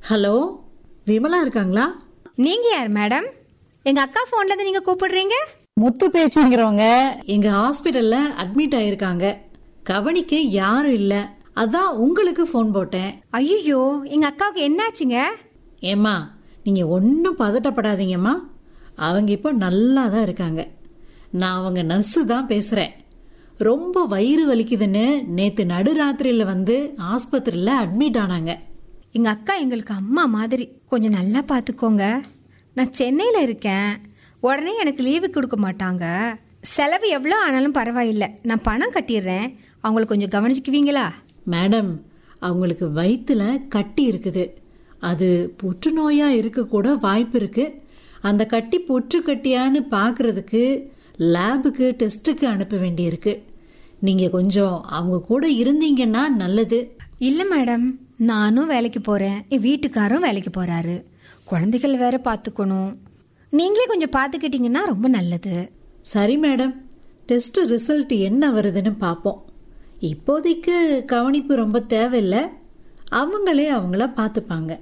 Hello Vimala இருக்காங்களா நீங்க யார் மேடம் எங்க அக்கா போன்ல இருந்து நீங்க கூப்பிடுறீங்க முத்து பேச்சுங்கிறவங்க எங்க ஹாஸ்பிடல்ல அட்மிட் ஆயிருக்காங்க கவனிக்க யாரும் இல்ல அதான் உங்களுக்கு ஃபோன் போட்டேன் ஐயோ எங்க அக்காவுக்கு என்னாச்சுங்க ஏம்மா நீங்க ஒன்றும் பதட்டப்படாதீங்கம்மா அவங்க இப்போ நல்லா தான் இருக்காங்க நான் அவங்க நர்ஸு தான் பேசுறேன் ரொம்ப வயிறு வலிக்குதுன்னு நேத்து நடுராத்திரியில வந்து ஆஸ்பத்திரியில அட்மிட் ஆனாங்க எங்க அக்கா எங்களுக்கு அம்மா மாதிரி கொஞ்சம் நல்லா பாத்துக்கோங்க நான் சென்னையில இருக்கேன் உடனே எனக்கு லீவு கொடுக்க மாட்டாங்க செலவு எவ்வளோ ஆனாலும் பரவாயில்லை நான் பணம் கட்டிடுறேன் அவங்களுக்கு கொஞ்சம் கவனிச்சுக்குவீங்களா மேடம் அவங்களுக்கு வயித்துல கட்டி இருக்குது அது புற்றுநோயா இருக்க கூட வாய்ப்பு இருக்கு அந்த கட்டி புற்று கட்டியான்னு பார்க்கறதுக்கு லேபுக்கு டெஸ்ட்டுக்கு அனுப்ப வேண்டியிருக்கு நீங்க கொஞ்சம் அவங்க கூட இருந்தீங்கன்னா நல்லது இல்ல மேடம் நானும் வேலைக்கு போறேன் என் வீட்டுக்காரும் வேலைக்கு போறாரு குழந்தைகள் வேற பாத்துக்கணும் நீங்களே கொஞ்சம் பாத்துக்கிட்டீங்கன்னா ரொம்ப நல்லது சரி மேடம் டெஸ்ட் ரிசல்ட் என்ன வருதுன்னு பார்ப்போம் இப்போதைக்கு கவனிப்பு ரொம்ப தேவையில்லை அவங்களே அவங்கள பார்த்துப்பாங்க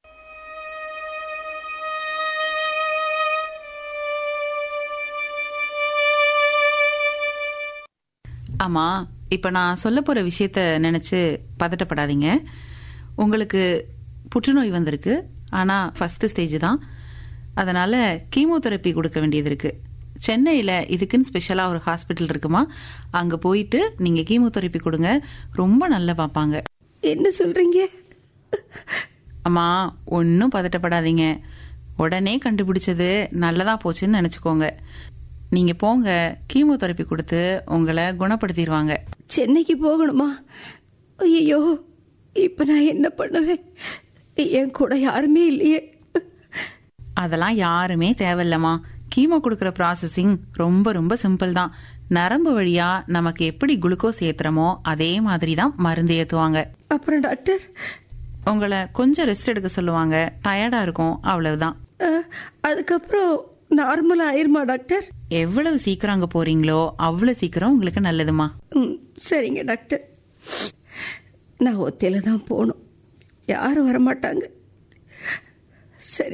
ஆமா இப்ப நான் சொல்ல போற விஷயத்த நினைச்சு பதட்டப்படாதீங்க உங்களுக்கு புற்றுநோய் வந்திருக்கு ஆனா ஃபர்ஸ்ட் ஸ்டேஜ் தான் அதனால கீமோதெரப்பி கொடுக்க வேண்டியது இருக்கு சென்னையில இதுக்குன்னு ஸ்பெஷலா ஒரு ஹாஸ்பிட்டல் இருக்குமா அங்க போயிட்டு நீங்க கீமோதெரப்பி கொடுங்க ரொம்ப நல்லா பார்ப்பாங்க என்ன சொல்றீங்க அம்மா ஒன்றும் பதட்டப்படாதீங்க உடனே கண்டுபிடிச்சது நல்லதா போச்சுன்னு நினைச்சுக்கோங்க நீங்க போங்க கீமோதெரப்பி கொடுத்து உங்களை குணப்படுத்திடுவாங்க சென்னைக்கு போகணுமா ஐயோ இப்ப நான் என்ன பண்ணுவேன் என் கூட யாருமே இல்லையே அதெல்லாம் யாருமே தேவையில்லம்மா கீமோ கொடுக்கற ப்ராசஸிங் ரொம்ப ரொம்ப சிம்பிள் தான் நரம்பு வழியா நமக்கு எப்படி குளுக்கோஸ் ஏத்துறமோ அதே மாதிரி தான் மருந்து ஏத்துவாங்க அப்புறம் டாக்டர் உங்களை கொஞ்சம் ரெஸ்ட் எடுக்க சொல்லுவாங்க டயர்டா இருக்கும் அவ்வளவுதான் அஹ், அதுக்கப்புறம் நார்மல் ஆயிருமா டாக்டர் எவ்வளவு சீக்கிரம் அங்க போறீங்களோ அவ்வளவு சீக்கிரம் உங்களுக்கு நல்லதுமா ம் சரிங்க டாக்டர் நான் ஒத்தையில தான் போகணும் யாரும் வரமாட்டாங்க சரி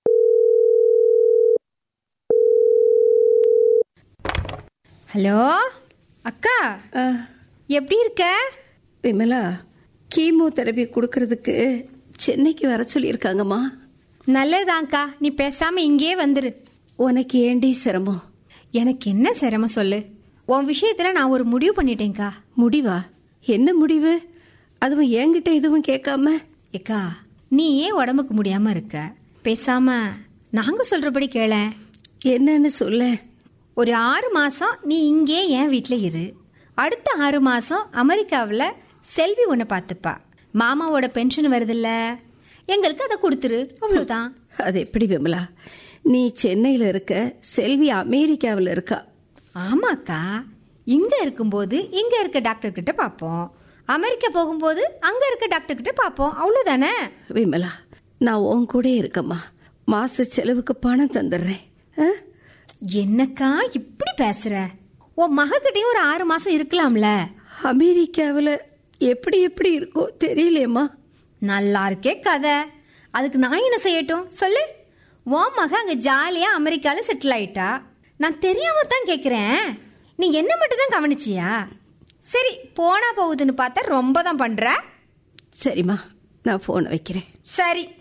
ஹலோ அக்கா அஹ், எப்படி இருக்க விமலா கீமோ தெரப்பி கொடுக்கறதுக்கு சென்னைக்கு வர சொல்லியிருக்காங்கம்மா நல்லதாங்க்கா நீ பேசாம இங்கேயே வந்துரு உனக்கு ஏண்டி சிரமம் எனக்கு என்ன சிரமம் சொல்லு உன் விஷயத்துல நான் ஒரு முடிவு பண்ணிட்டேன்க்கா முடிவா என்ன முடிவு அதுவும் என்கிட்ட எதுவும் கேட்காம ஏக்கா நீ ஏன் உடம்புக்கு முடியாம இருக்க பேசாம நாங்க சொல்றபடி கேளேன் என்னன்னு சொல்ல ஒரு ஆறு மாசம் நீ இங்கே என் வீட்ல இரு அடுத்த ஆறு மாசம் அமெரிக்காவுல செல்வி உன்னை பார்த்துப்பா மாமாவோட பென்ஷன் வருதுல்ல எங்களுக்கு அதை கொடுத்துரு அவ்வளவுதான் அது எப்படி விமலா நீ சென்னையில இருக்க செல்வி அமெரிக்காவில் இருக்கா ஆமாக்கா இங்க இருக்கும்போது இங்க இருக்க டாக்டர் கிட்ட பாப்போம் அமெரிக்கா போகும்போது அங்க இருக்க டாக்டர் கிட்ட பாப்போம் அவ்வளவுதானே விமலா நான் உன் கூட இருக்கம்மா மாச செலவுக்கு பணம் தந்துடுறேன் ஆ? என்னக்கா இப்படி பேசுற உன் மகக்கிட்டயும் ஒரு ஆறு மாசம் இருக்கலாம்ல அமெரிக்காவில் எப்படி எப்படி இருக்கோ தெரியலையம்மா நல்லா இருக்கே கதை அதுக்கு நான் என்ன செய்யட்டும் சொல்லு உன் மக அங்க ஜாலியா அமெரிக்கால செட்டில் ஆயிட்டா நான் தெரியாம தான் கேக்குறேன் நீ என்ன மட்டும் தான் கவனிச்சியா சரி போனா போகுதுன்னு பார்த்தா ரொம்ப தான் பண்ற சரிம்மா நான் ஃபோனை வைக்கிறேன் சரி